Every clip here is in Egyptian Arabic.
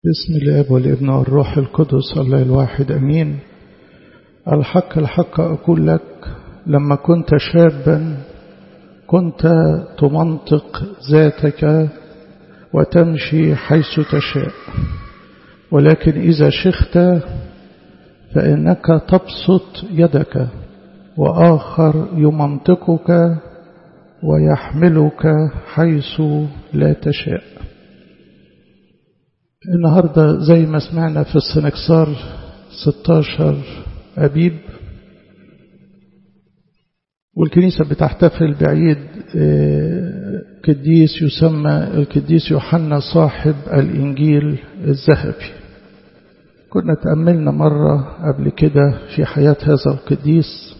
بسم الاب والابن والروح القدس الله الواحد امين الحق الحق اقول لك لما كنت شابا كنت تمنطق ذاتك وتمشي حيث تشاء ولكن اذا شخت فانك تبسط يدك واخر يمنطقك ويحملك حيث لا تشاء النهاردة زي ما سمعنا في السنكسار 16 أبيب والكنيسة بتحتفل بعيد قديس يسمى القديس يوحنا صاحب الإنجيل الذهبي كنا تأملنا مرة قبل كده في حياة هذا القديس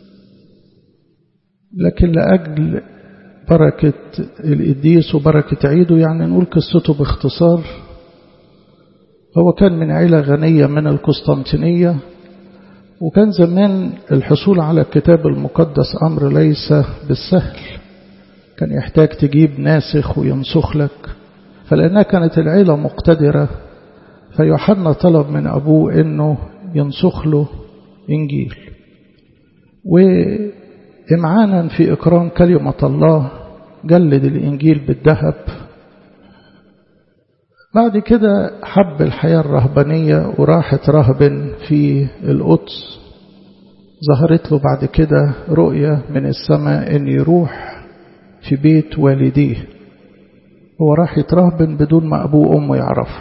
لكن لأجل بركة القديس وبركة عيده يعني نقول قصته باختصار هو كان من عيلة غنية من القسطنطينية وكان زمان الحصول على الكتاب المقدس أمر ليس بالسهل كان يحتاج تجيب ناسخ وينسخ لك فلأنها كانت العيلة مقتدرة فيوحنا طلب من أبوه أنه ينسخ له إنجيل وإمعانا في إكرام كلمة الله جلد الإنجيل بالذهب بعد كده حب الحياة الرهبانية وراحت رهب في القدس ظهرت له بعد كده رؤية من السماء ان يروح في بيت والديه هو راح يترهبن بدون ما أبوه وأمه يعرفوا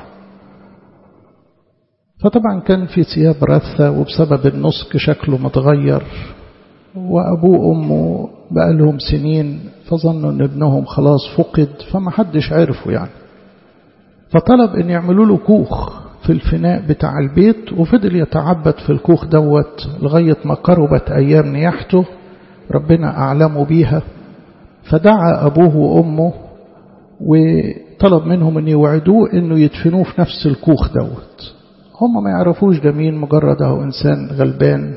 فطبعا كان في ثياب رثة وبسبب النسك شكله متغير وأبوه وأمه بقالهم سنين فظنوا أن ابنهم خلاص فقد فما حدش عرفه يعني فطلب ان يعملوا له كوخ في الفناء بتاع البيت وفضل يتعبد في الكوخ دوت لغاية ما قربت أيام نياحته ربنا أعلمه بيها فدعا أبوه وأمه وطلب منهم أن يوعدوه أنه يدفنوه في نفس الكوخ دوت هم ما يعرفوش ده مين مجرد أهو إنسان غلبان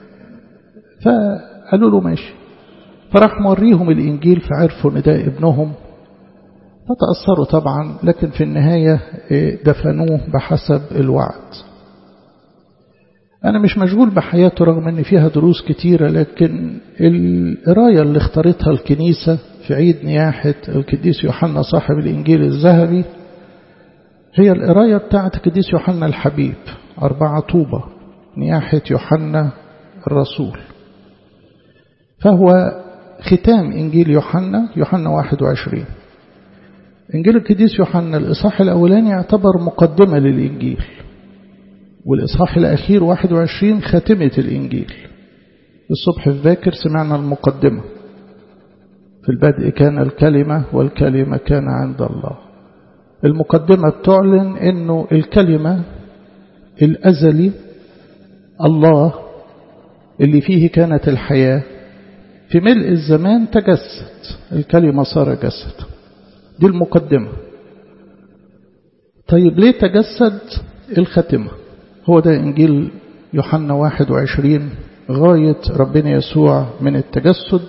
فقالوا له ماشي فراح موريهم الإنجيل فعرفوا أن ده ابنهم فتأثروا طبعا لكن في النهاية دفنوه بحسب الوعد أنا مش مشغول بحياته رغم أن فيها دروس كتيرة لكن القراية اللي اختارتها الكنيسة في عيد نياحة القديس يوحنا صاحب الإنجيل الذهبي هي القراية بتاعة القديس يوحنا الحبيب أربعة طوبة نياحة يوحنا الرسول فهو ختام إنجيل يوحنا يوحنا 21 إنجيل القديس يوحنا الإصحاح الأولاني يعتبر مقدمة للإنجيل والإصحاح الأخير 21 خاتمة الإنجيل الصبح الذاكر سمعنا المقدمة في البدء كان الكلمة والكلمة كان عند الله المقدمة بتعلن أنه الكلمة الأزلي الله اللي فيه كانت الحياة في ملء الزمان تجسد الكلمة صار جسد دي المقدمة طيب ليه تجسد الختمة هو ده إنجيل يوحنا 21 غاية ربنا يسوع من التجسد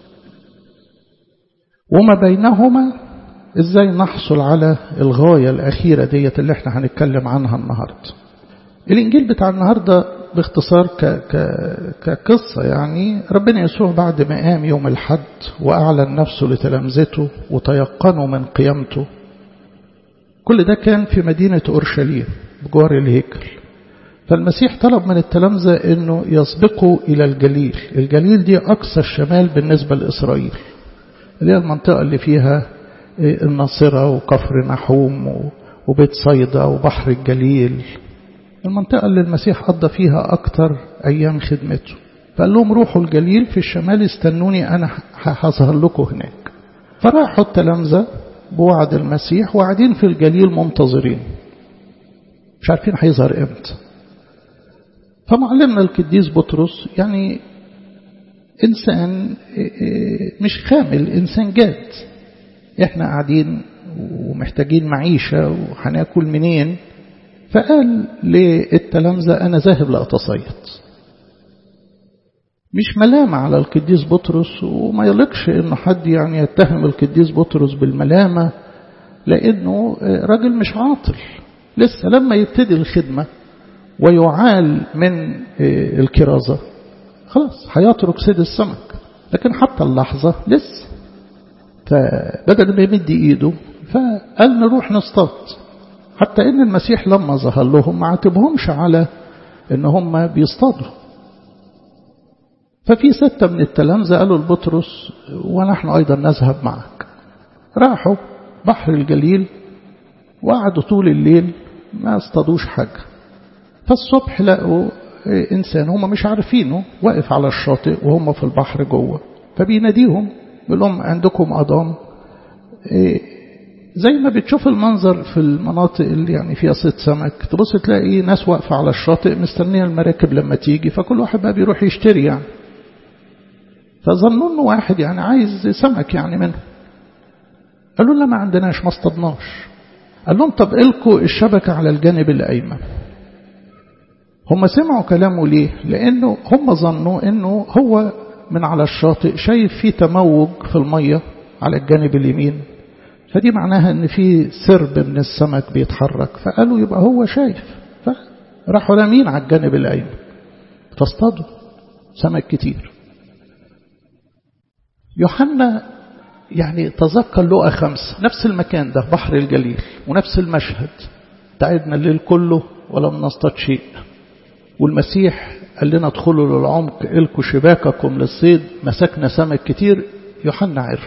وما بينهما ازاي نحصل على الغاية الأخيرة ديت اللي احنا هنتكلم عنها النهاردة الإنجيل بتاع النهاردة باختصار ك ك كقصة يعني ربنا يسوع بعد ما قام يوم الحد وأعلن نفسه لتلامذته وتيقنوا من قيامته كل ده كان في مدينة أورشليم بجوار الهيكل فالمسيح طلب من التلامذة أنه يسبقوا إلى الجليل الجليل دي أقصى الشمال بالنسبة لإسرائيل اللي هي المنطقة اللي فيها الناصرة وكفر نحوم وبيت صيدا وبحر الجليل المنطقة اللي المسيح قضى فيها أكتر أيام خدمته فقال لهم روحوا الجليل في الشمال استنوني أنا هظهر لكم هناك فراحوا التلامذة بوعد المسيح وقاعدين في الجليل منتظرين مش عارفين هيظهر امتى فمعلمنا القديس بطرس يعني إنسان مش كامل إنسان جاد إحنا قاعدين ومحتاجين معيشة وهناكل منين فقال للتلامذة أنا ذاهب لأتصيد مش ملامة على القديس بطرس وما يلقش إنه حد يعني يتهم القديس بطرس بالملامة لأنه راجل مش عاطل لسه لما يبتدي الخدمة ويعال من الكرازة خلاص هيترك صيد السمك لكن حتى اللحظة لسه فبدل ما يمد ايده فقال نروح نصطاد حتى ان المسيح لما ظهر لهم ما عاتبهمش على ان هم بيصطادوا ففي ستة من التلامذة قالوا لبطرس ونحن أيضا نذهب معك راحوا بحر الجليل وقعدوا طول الليل ما اصطادوش حاجة فالصبح لقوا إنسان هم مش عارفينه واقف على الشاطئ وهم في البحر جوه فبيناديهم بيقول لهم عندكم أضام زي ما بتشوف المنظر في المناطق اللي يعني فيها صيد سمك تبص تلاقي ناس واقفة على الشاطئ مستنية المراكب لما تيجي فكل واحد بقى بيروح يشتري يعني فظنوا انه واحد يعني عايز سمك يعني منه قالوا لا ما عندناش ما اصطدناش قال لهم طب القوا الشبكة على الجانب الأيمن هم سمعوا كلامه ليه لأنه هم ظنوا أنه هو من على الشاطئ شايف في تموج في المية على الجانب اليمين فدي معناها أن في سرب من السمك بيتحرك فقالوا يبقى هو شايف فراحوا رامين على الجانب الأيمن فاصطادوا سمك كتير يوحنا يعني تذكر لقى خمسة نفس المكان ده بحر الجليل ونفس المشهد تعبنا الليل كله ولم نصطاد شيء والمسيح قال لنا ادخلوا للعمق الكوا شباككم للصيد مسكنا سمك كتير يوحنا عرف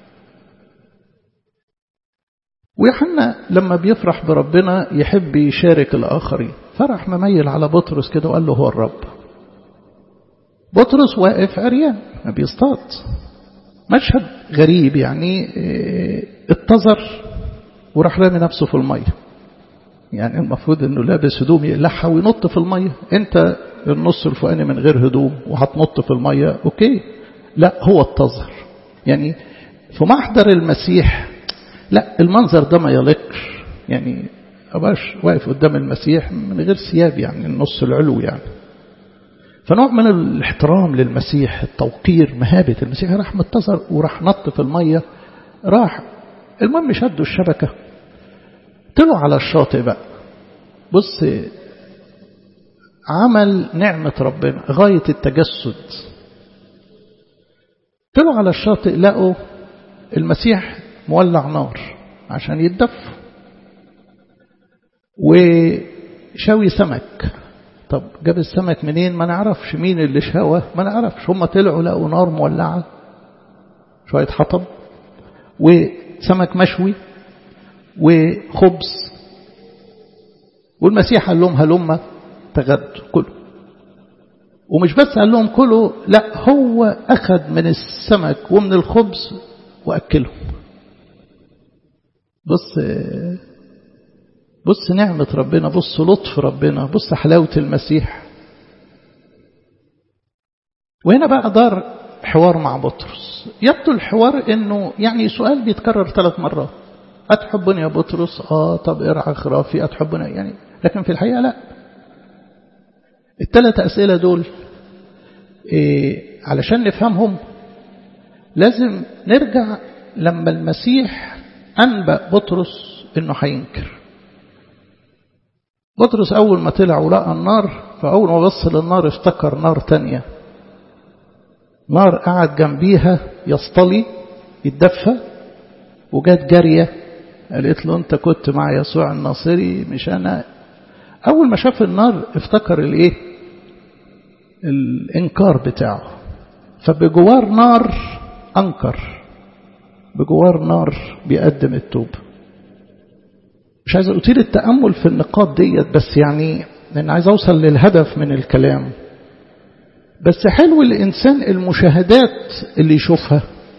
ويوحنا لما بيفرح بربنا يحب يشارك الآخرين فرح مميل على بطرس كده وقال له هو الرب بطرس واقف عريان ما بيصطاد مشهد غريب يعني اتزر وراح رامي نفسه في المية يعني المفروض انه لابس هدوم يقلعها وينط في المية انت النص الفوقاني من غير هدوم وهتنط في المية اوكي لا هو اتزر يعني في محضر المسيح لا المنظر ده ما يليقش يعني أبقاش واقف قدام المسيح من غير ثياب يعني النص العلوي يعني فنوع من الاحترام للمسيح التوقير مهابة المسيح راح متصل وراح نط في المية راح المهم شدوا الشبكة طلعوا على الشاطئ بقى بص عمل نعمة ربنا غاية التجسد طلعوا على الشاطئ لقوا المسيح مولع نار عشان يتدفوا وشوي سمك طب جاب السمك منين ما نعرفش مين اللي شوى ما نعرفش هم طلعوا لقوا نار مولعة شوية حطب وسمك مشوي وخبز والمسيح قال لهم هلم تغدوا كلوا ومش بس قال لهم كلوا لا هو أخذ من السمك ومن الخبز وأكلهم بص بص نعمة ربنا بص لطف ربنا بص حلاوة المسيح وهنا بقى دار حوار مع بطرس يبدو الحوار انه يعني سؤال بيتكرر ثلاث مرات أتحبني يا بطرس آه طب ارعى خرافي أتحبني يعني لكن في الحقيقة لا الثلاث أسئلة دول إيه علشان نفهمهم لازم نرجع لما المسيح أنبأ بطرس إنه هينكر بطرس أول ما طلع ولقى النار فأول ما بص للنار افتكر نار تانية نار قعد جنبيها يصطلي يتدفى وجات جارية قالت له أنت كنت مع يسوع الناصري مش أنا أول ما شاف النار افتكر الإيه الإنكار بتاعه فبجوار نار أنكر بجوار نار بيقدم التوبة مش عايز أطيل التأمل في النقاط ديت بس يعني لأن عايز أوصل للهدف من الكلام بس حلو الإنسان المشاهدات اللي يشوفها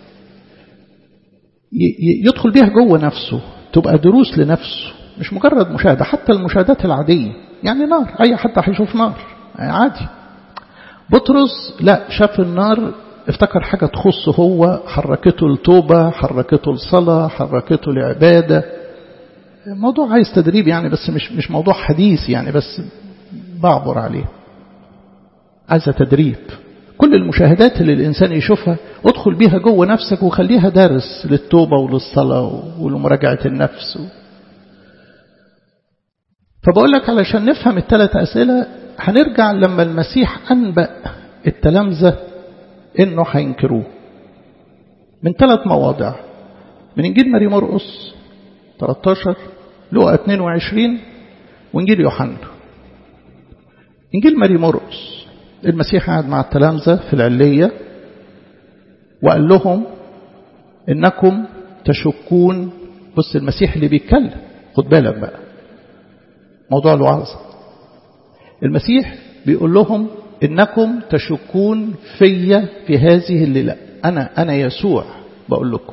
يدخل بيها جوه نفسه تبقى دروس لنفسه مش مجرد مشاهدة حتى المشاهدات العادية يعني نار أي حد هيشوف نار عادي بطرس لا شاف النار افتكر حاجة تخصه هو حركته التوبة حركته الصلاة حركته العبادة موضوع عايز تدريب يعني بس مش مش موضوع حديث يعني بس بعبر عليه عايزة تدريب كل المشاهدات اللي الإنسان يشوفها ادخل بيها جوه نفسك وخليها درس للتوبة وللصلاة ولمراجعة النفس فبقول لك علشان نفهم الثلاث أسئلة هنرجع لما المسيح أنبأ التلامذة إنه هينكروه من ثلاث مواضع من إنجيل ماري مرقس 13 لقى 22 وإنجيل يوحنا إنجيل ماري مرقس المسيح قعد مع التلامذة في العلية وقال لهم إنكم تشكون بص المسيح اللي بيتكلم خد بالك بقى موضوع الوعظ المسيح بيقول لهم إنكم تشكون في في هذه الليلة أنا أنا يسوع بقول لكم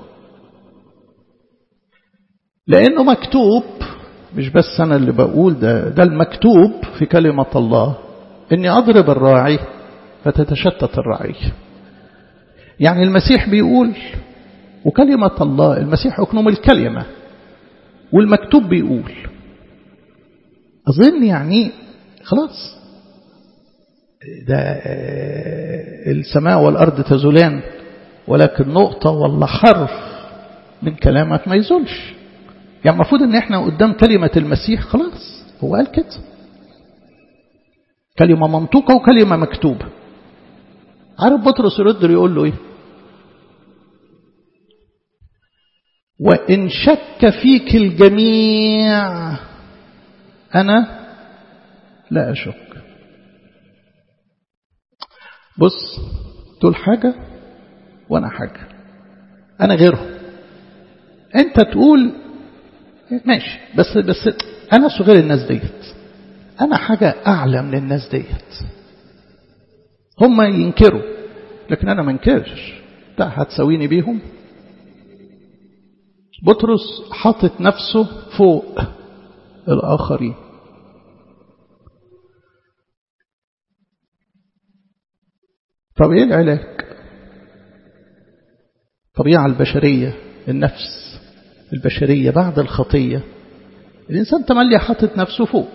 لأنه مكتوب مش بس أنا اللي بقول ده ده المكتوب في كلمة الله إني أضرب الراعي فتتشتت الرعية يعني المسيح بيقول وكلمة الله المسيح أكنوم الكلمة والمكتوب بيقول أظن يعني خلاص ده السماء والأرض تزولان ولكن نقطة ولا حرف من كلامك ما يزولش يعني المفروض ان احنا قدام كلمة المسيح خلاص هو قال كده كلمة منطوقة وكلمة مكتوبة عارف بطرس يرد يقول له ايه وإن شك فيك الجميع أنا لا أشك بص تقول حاجة وأنا حاجة أنا غيرهم أنت تقول ماشي بس بس أنا صغير الناس ديت أنا حاجة أعلى من الناس ديت هم ينكروا لكن أنا ما انكرش ده هتساويني بيهم بطرس حاطط نفسه فوق الآخرين طب ايه العلاج طبيعة البشرية النفس البشرية بعد الخطية الإنسان تملي حاطط نفسه فوق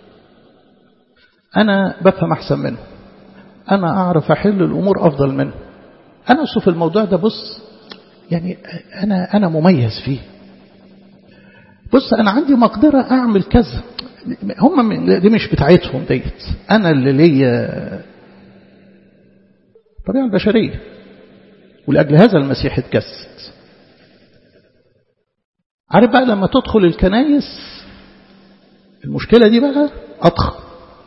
أنا بفهم أحسن منه أنا أعرف أحل الأمور أفضل منه أنا في الموضوع ده بص يعني أنا أنا مميز فيه بص أنا عندي مقدرة أعمل كذا هم دي مش بتاعتهم ديت أنا اللي ليا الطبيعة البشرية ولأجل هذا المسيح اتجسد عارف بقى لما تدخل الكنايس المشكلة دي بقى أضخم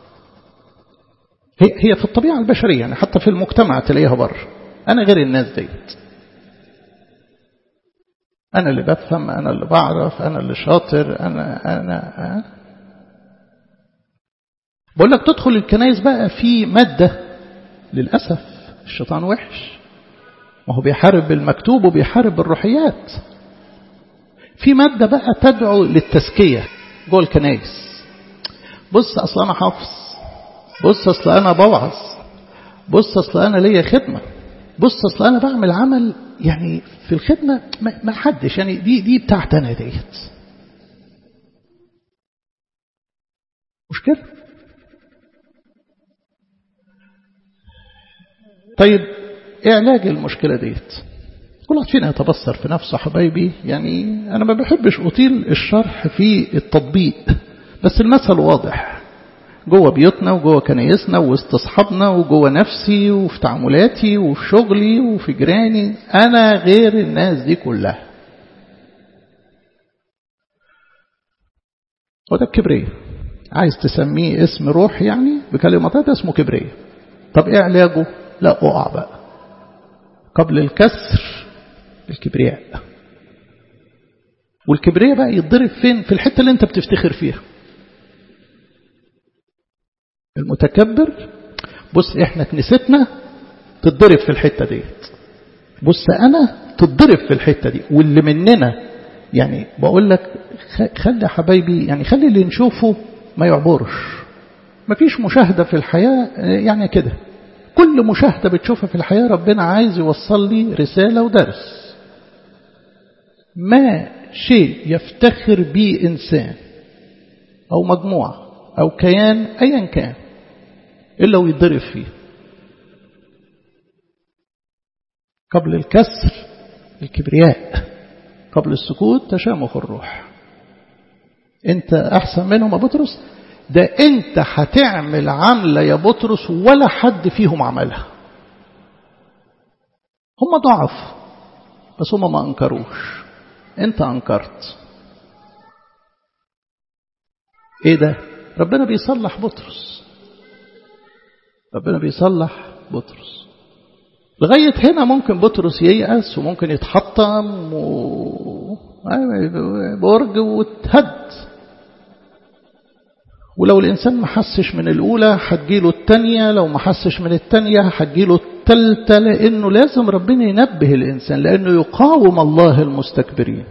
هي هي في الطبيعة البشرية يعني حتى في المجتمع تلاقيها بره أنا غير الناس ديت أنا اللي بفهم أنا اللي بعرف أنا اللي شاطر أنا أنا أه؟ بقول لك تدخل الكنايس بقى في مادة للأسف الشيطان وحش ما هو بيحارب بالمكتوب وبيحارب بالروحيات في مادة بقى تدعو للتزكية جوه الكنايس بص أصل أنا حافظ بص أصل أنا بوعظ بص أصل أنا ليا خدمة بص أصل أنا بعمل عمل يعني في الخدمة ما حدش يعني دي دي بتاعت أنا ديت مشكلة طيب ايه علاج المشكلة ديت كل واحد فينا يتبصر في نفسه حبايبي يعني أنا ما بحبش أطيل الشرح في التطبيق بس المثل واضح جوه بيوتنا وجوه كنايسنا ووسط أصحابنا وجوه نفسي وفي تعاملاتي وفي شغلي وفي جيراني أنا غير الناس دي كلها وده الكبرية عايز تسميه اسم روح يعني بكلمة ده اسمه كبرية طب ايه علاجه لا اقع بقى قبل الكسر الكبرياء والكبرياء بقى يتضرب فين في الحتة اللي انت بتفتخر فيها المتكبر بص احنا كنيستنا تتضرب في الحتة ديت بص انا تتضرب في الحتة دي واللي مننا يعني بقول لك خلي حبايبي يعني خلي اللي نشوفه ما يعبرش مفيش مشاهدة في الحياة يعني كده كل مشاهدة بتشوفها في الحياة ربنا عايز يوصل لي رسالة ودرس ما شيء يفتخر به إنسان أو مجموعة أو كيان أيا كان إلا ويضرب فيه قبل الكسر الكبرياء قبل السكوت تشامخ الروح انت احسن منهم يا بطرس ده انت هتعمل عملة يا بطرس ولا حد فيهم عملها هم ضعف بس هم ما انكروش انت انكرت ايه ده ربنا بيصلح بطرس ربنا بيصلح بطرس لغاية هنا ممكن بطرس ييأس وممكن يتحطم و... برج وتهد ولو الإنسان ما حسش من الأولى هتجيله التانية لو ما حسش من التانية هتجيله التالتة لأنه لازم ربنا ينبه الإنسان لأنه يقاوم الله المستكبرين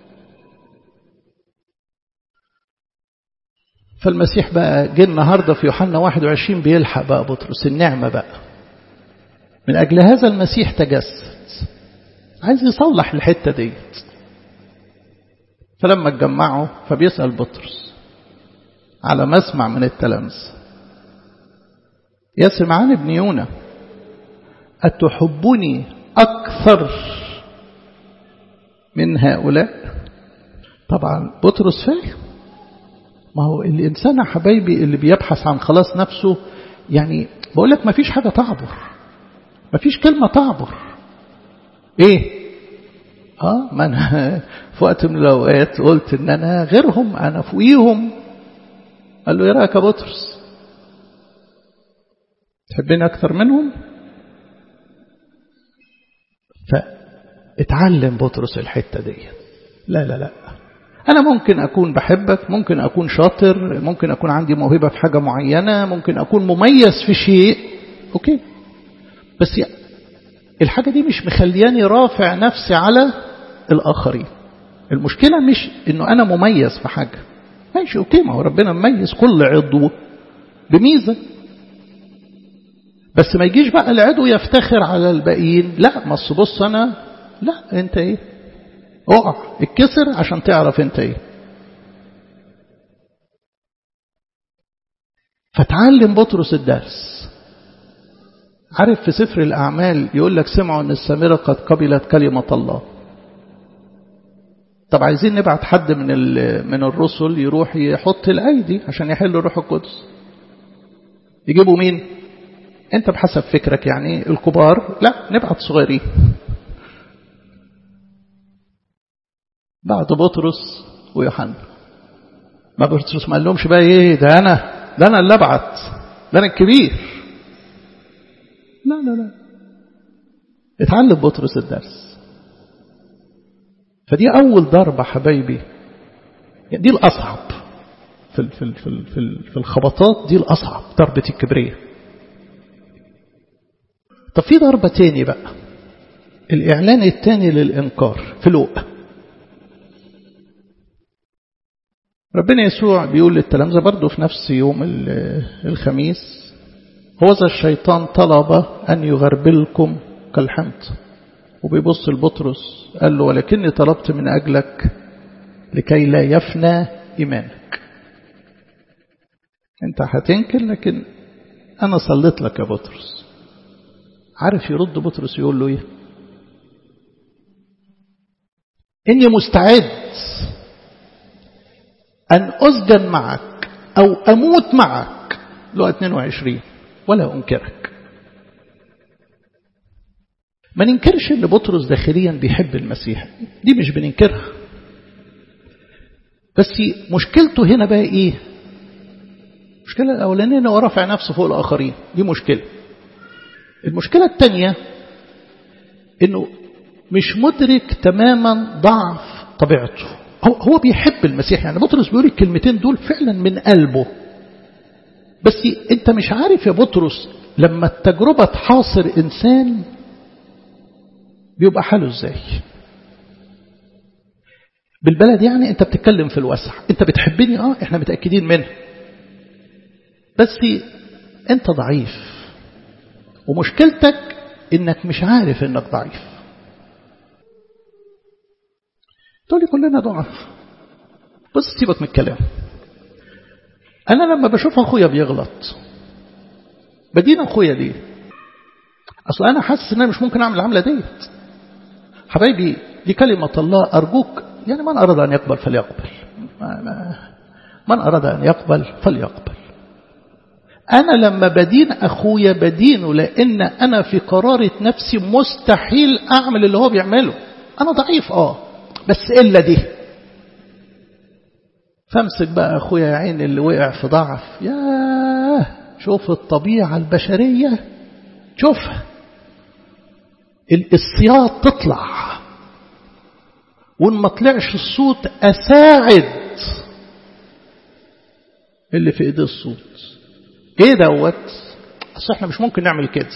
فالمسيح بقى جه النهارده في يوحنا 21 بيلحق بقى بطرس النعمة بقى من أجل هذا المسيح تجسد عايز يصلح الحتة ديت فلما اتجمعوا فبيسأل بطرس على مسمع من التلامذة يا سمعان ابن يونا أتحبني أكثر من هؤلاء طبعا بطرس فاهم ما هو الإنسان يا حبايبي اللي بيبحث عن خلاص نفسه يعني بقول لك ما فيش حاجة تعبر ما فيش كلمة تعبر ايه اه ما انا في وقت من الاوقات قلت ان انا غيرهم انا فوقيهم قال له ايه رايك يا بطرس تحبني اكثر منهم فاتعلم بطرس الحته دي لا لا لا انا ممكن اكون بحبك ممكن اكون شاطر ممكن اكون عندي موهبه في حاجه معينه ممكن اكون مميز في شيء اوكي بس الحاجه دي مش مخلياني رافع نفسي على الاخرين المشكله مش انه انا مميز في حاجه ماشي اوكي ما هو ربنا مميز كل عضو بميزه بس ما يجيش بقى العضو يفتخر على الباقيين لا ما بص انا لا انت ايه اقع اتكسر عشان تعرف انت ايه فتعلم بطرس الدرس عارف في سفر الأعمال يقول لك سمعوا أن السامرة قد قبلت كلمة الله طب عايزين نبعت حد من من الرسل يروح يحط الأيدي عشان يحل الروح القدس يجيبوا مين انت بحسب فكرك يعني الكبار لا نبعت صغيرين بعد بطرس ويوحنا ما بطرس ما قال لهمش بقى ايه ده انا ده انا اللي ابعت ده انا الكبير لا لا لا اتعلم بطرس الدرس فدي اول ضربه حبايبي يعني دي الاصعب في ال في ال في ال في, ال في الخبطات دي الاصعب ضربه الكبريه طب في ضربه تاني بقى الاعلان التاني للانكار في لوقا ربنا يسوع بيقول للتلامذة برضه في نفس يوم الخميس هو ذا الشيطان طلب أن يغربلكم كالحمض وبيبص لبطرس قال له ولكني طلبت من أجلك لكي لا يفنى إيمانك أنت هتنكر لكن أنا صليت لك يا بطرس عارف يرد بطرس يقول له إيه إني مستعد أن أسجن معك أو أموت معك لو 22 ولا أنكرك ما ننكرش ان بطرس داخليا بيحب المسيح دي مش بننكرها بس مشكلته هنا بقى ايه المشكلة الأولانية انه رافع نفسه فوق الآخرين دي مشكلة المشكلة الثانية انه مش مدرك تماما ضعف طبيعته هو هو بيحب المسيح يعني بطرس بيقول الكلمتين دول فعلا من قلبه بس انت مش عارف يا بطرس لما التجربة تحاصر انسان بيبقى حاله ازاي بالبلد يعني انت بتتكلم في الوسع انت بتحبني اه احنا متأكدين منه بس انت ضعيف ومشكلتك انك مش عارف انك ضعيف تقول لي كلنا ضعف بص سيبك من الكلام انا لما بشوف اخويا بيغلط بدين اخويا ليه اصل انا حاسس ان انا مش ممكن اعمل العمله ديت حبايبي دي كلمه الله ارجوك يعني من اراد ان يقبل فليقبل ما ما من أراد أن يقبل فليقبل أنا لما بدين أخويا بدينه لأن أنا في قرارة نفسي مستحيل أعمل اللي هو بيعمله أنا ضعيف آه بس إلا دي فامسك بقى أخويا يا عين اللي وقع في ضعف ياه شوف الطبيعة البشرية شوفها الصياط تطلع وان ما طلعش الصوت أساعد اللي في ايديه الصوت ايه دوت اصل احنا مش ممكن نعمل كده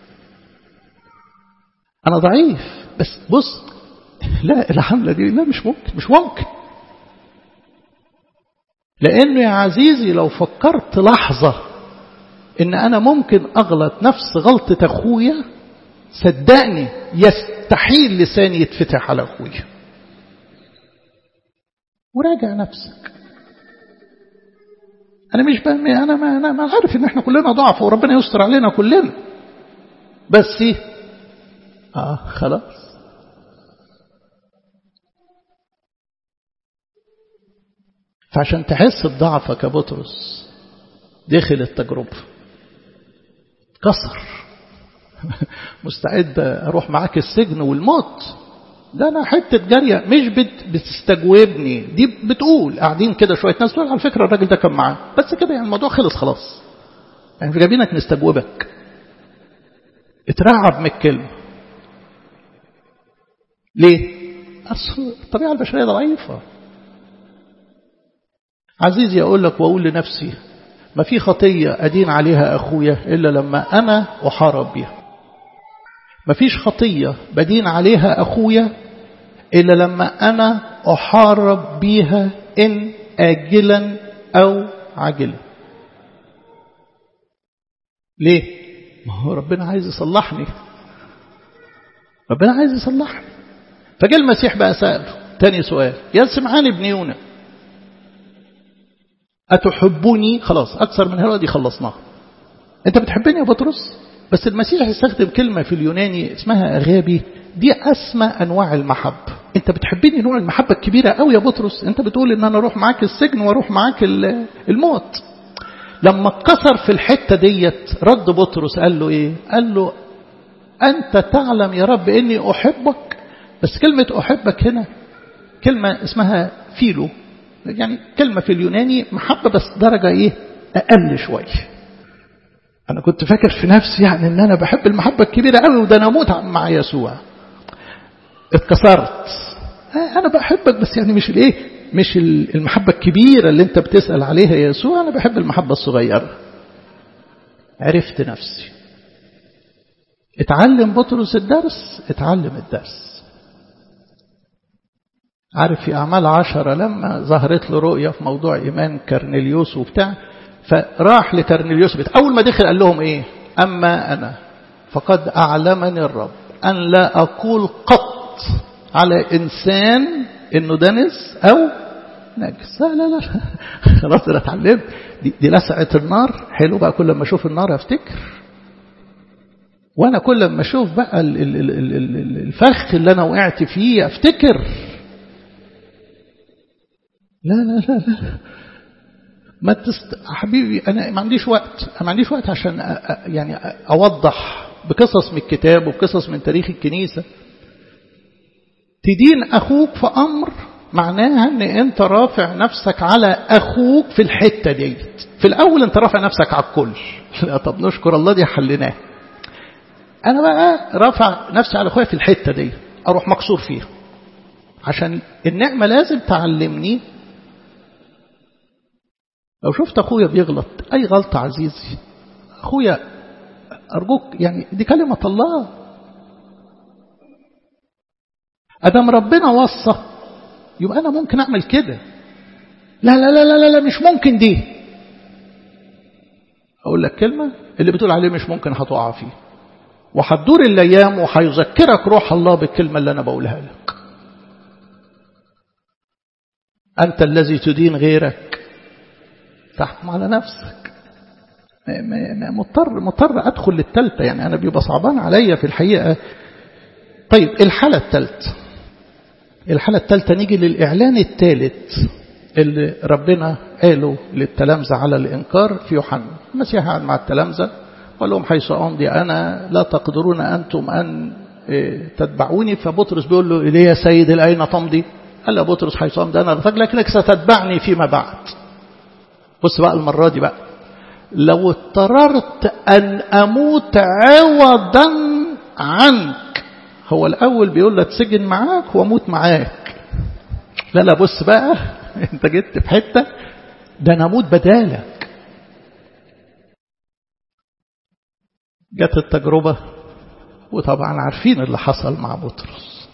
انا ضعيف بس بص لا الحملة دي لا مش ممكن مش ممكن لانه يا عزيزي لو فكرت لحظة ان انا ممكن اغلط نفس غلطة اخويا صدقني يستحيل لساني يتفتح على اخويا وراجع نفسك أنا مش بهم أنا ما أنا ما عارف إن إحنا كلنا ضعف وربنا يستر علينا كلنا بس آه خلاص فعشان تحس بضعفك يا بطرس دخل التجربة كسر مستعد أروح معاك السجن والموت ده أنا حتة جارية مش بت بتستجوبني دي بتقول قاعدين كده شوية ناس تقول على فكرة الراجل ده كان معاه بس كده يعني الموضوع خلص خلاص يعني في جايبينك نستجوبك اترعب من الكلمة ليه؟ أصل الطبيعة البشرية ضعيفة عزيزي أقول لك وأقول لنفسي ما في خطية أدين عليها أخويا إلا لما أنا أحارب بها ما فيش خطية بدين عليها أخويا إلا لما أنا أحارب بيها إن آجلا أو عاجلا ليه؟ ما هو ربنا عايز يصلحني ربنا عايز يصلحني فجاء المسيح بقى سأله تاني سؤال يا سمعان ابن يونا أتحبني خلاص أكثر من هذا دي خلصناها أنت بتحبني يا بطرس بس المسيح يستخدم كلمة في اليوناني اسمها أغابي دي أسمى أنواع المحبة أنت بتحبني نوع المحبة الكبيرة قوي يا بطرس أنت بتقول إن أنا أروح معاك السجن وأروح معاك الموت لما اتكسر في الحتة ديت رد بطرس قال له إيه قال له أنت تعلم يا رب إني أحبك بس كلمة أحبك هنا كلمة اسمها فيلو يعني كلمة في اليوناني محبة بس درجة إيه أقل شوية أنا كنت فاكر في نفسي يعني إن أنا بحب المحبة الكبيرة قوي وده أنا أموت مع يسوع اتكسرت أنا بحبك بس يعني مش الإيه مش المحبة الكبيرة اللي أنت بتسأل عليها يا يسوع أنا بحب المحبة الصغيرة عرفت نفسي اتعلم بطرس الدرس اتعلم الدرس عارف في أعمال عشرة لما ظهرت له رؤية في موضوع إيمان كرنيليوس وبتاع فراح لكرنيليوس بيت أول ما دخل قال لهم إيه أما أنا فقد أعلمني الرب أن لا أقول قط على إنسان إنه دنس أو نجس لا لا لا خلاص أنا اتعلمت دي, دي لسعة النار حلو بقى كل ما أشوف النار أفتكر وأنا كل ما أشوف بقى الفخ اللي أنا وقعت فيه أفتكر لا لا لا لا ما تست... حبيبي أنا ما عنديش وقت أنا ما عنديش وقت عشان أ... يعني أوضح بقصص من الكتاب وبقصص من تاريخ الكنيسة تدين أخوك في أمر معناها أن أنت رافع نفسك على أخوك في الحتة ديت في الأول أنت رافع نفسك على الكل لا طب نشكر الله دي حلناه أنا بقى رافع نفسي على أخويا في الحتة دي أروح مكسور فيها عشان النعمة لازم تعلمني لو شفت أخويا بيغلط أي غلطة عزيزي أخويا أرجوك يعني دي كلمة الله أدام ربنا وصى يبقى أنا ممكن أعمل كده لا لا لا لا لا مش ممكن دي أقول لك كلمة اللي بتقول عليه مش ممكن هتقع فيه وهتدور الأيام وهيذكرك روح الله بالكلمة اللي أنا بقولها لك أنت الذي تدين غيرك تحكم على نفسك مضطر مضطر أدخل للتالتة يعني أنا بيبقى صعبان عليا في الحقيقة طيب الحالة التالتة الحالة التالتة نيجي للإعلان الثالث اللي ربنا قاله للتلامذة على الإنكار في يوحنا المسيح قعد مع التلامذة وقال لهم حيث أمضي أنا لا تقدرون أنتم أن تتبعوني فبطرس بيقول له إليه يا سيد أين تمضي قال له بطرس حيث أمضي أنا لكنك ستتبعني فيما بعد بص بقى المرة دي بقى لو اضطررت أن أموت عوضا عنك هو الأول بيقول لك سجن معاك وأموت معاك لا لا بص بقى انت جيت في حتة ده أنا أموت بدالك جت التجربة وطبعا عارفين اللي حصل مع بطرس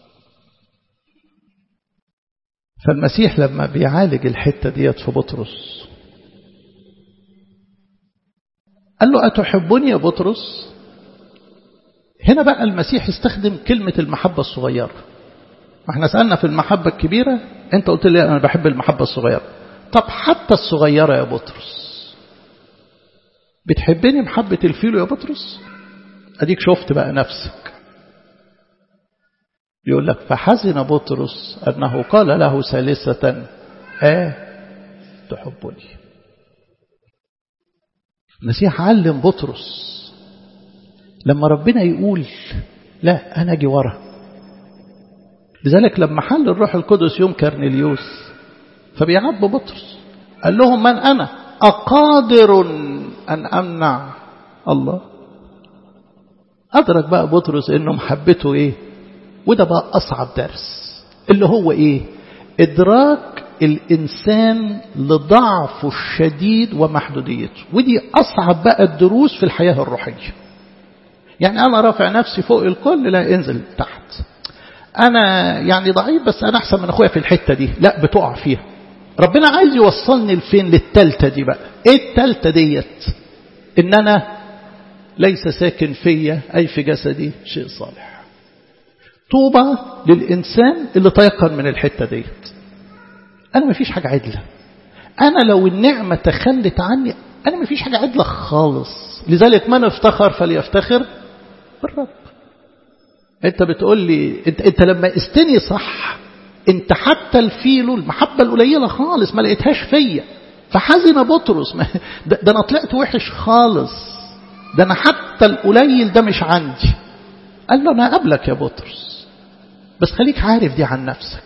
فالمسيح لما بيعالج الحتة ديت في بطرس قال له أتحبني يا بطرس هنا بقى المسيح استخدم كلمة المحبة الصغيرة ما احنا سألنا في المحبة الكبيرة انت قلت لي انا بحب المحبة الصغيرة طب حتى الصغيرة يا بطرس بتحبني محبة الفيلو يا بطرس اديك شفت بقى نفسك يقول لك فحزن بطرس أنه قال له ثالثة آه تحبني المسيح علم بطرس لما ربنا يقول لا أنا أجي ورا لذلك لما حل الروح القدس يوم كرنيليوس فبيعب بطرس قال لهم من أنا أقادر أن أمنع الله أدرك بقى بطرس إنه محبته إيه وده بقى أصعب درس اللي هو إيه إدراك الإنسان لضعفه الشديد ومحدوديته ودي أصعب بقى الدروس في الحياة الروحية يعني أنا رافع نفسي فوق الكل لا انزل تحت أنا يعني ضعيف بس أنا أحسن من أخويا في الحتة دي لا بتقع فيها ربنا عايز يوصلني لفين للتالتة دي بقى إيه التالتة ديت إن أنا ليس ساكن فيا أي في جسدي شيء صالح طوبى للإنسان اللي تيقن من الحتة ديت أنا ما فيش حاجة عدلة أنا لو النعمة تخلت عني أنا ما فيش حاجة عدلة خالص لذلك من افتخر فليفتخر بالرب أنت بتقول لي أنت, انت لما استني صح أنت حتى الفيلو المحبة القليلة خالص ما لقيتهاش فيا فحزن بطرس ده, ده أنا طلعت وحش خالص ده أنا حتى القليل ده مش عندي قال له أنا قبلك يا بطرس بس خليك عارف دي عن نفسك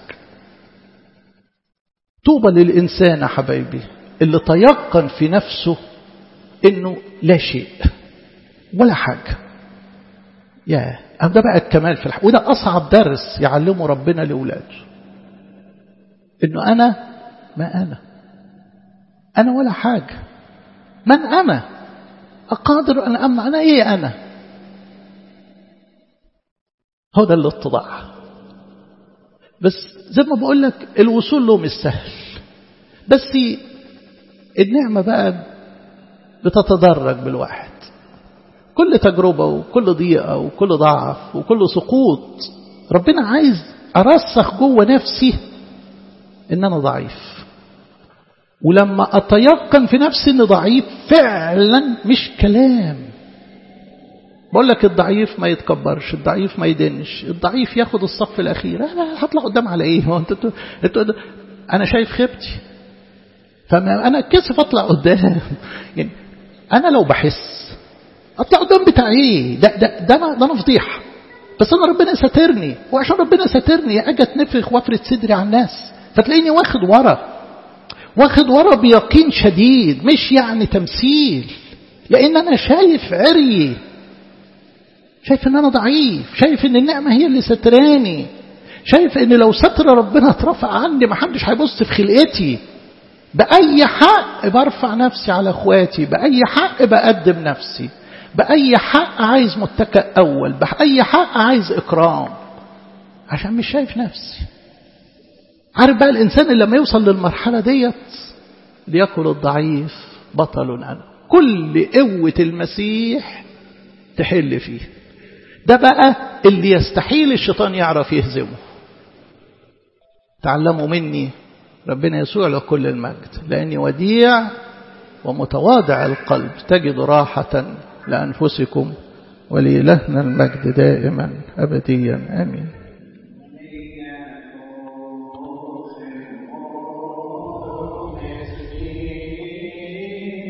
طوبى للإنسان يا حبايبي اللي تيقن في نفسه إنه لا شيء ولا حاجة يا ده بقى الكمال في الحياة وده أصعب درس يعلمه ربنا لأولاده إنه أنا ما أنا أنا ولا حاجة من أنا أقادر أن أمنع أنا إيه أنا هو ده الاتضاع بس زي ما بقول لك الوصول له مش سهل بس النعمة بقى بتتدرج بالواحد كل تجربة وكل ضيقة وكل ضعف وكل سقوط ربنا عايز أرسخ جوه نفسي إن أنا ضعيف ولما أتيقن في نفسي إني ضعيف فعلا مش كلام بقول لك الضعيف ما يتكبرش الضعيف ما يدنش الضعيف ياخد الصف الأخير أنا هطلع قدام على إيه هو انت, انت, انت أنا شايف خيبتي فما أنا كسف أطلع قدام يعني أنا لو بحس أطلع قدام بتاع إيه ده ده ده أنا, ده أنا فضيحة بس أنا ربنا ساترني وعشان ربنا ساترني أجي أتنفخ وأفرد صدري على الناس فتلاقيني واخد ورا واخد ورا بيقين شديد مش يعني تمثيل لأن أنا شايف عري شايف ان انا ضعيف شايف ان النعمة هي اللي ستراني شايف ان لو ستر ربنا اترفع عني ما حدش هيبص في خلقتي بأي حق برفع نفسي على اخواتي بأي حق بقدم نفسي بأي حق عايز متكأ أول بأي حق عايز إكرام عشان مش شايف نفسي عارف بقى الإنسان اللي لما يوصل للمرحلة ديت ليأكل الضعيف بطل أنا كل قوة المسيح تحل فيه ده بقى اللي يستحيل الشيطان يعرف يهزمه تعلموا مني ربنا يسوع له كل المجد لأني وديع ومتواضع القلب تجد راحة لأنفسكم ولإلهنا المجد دائما أبديا آمين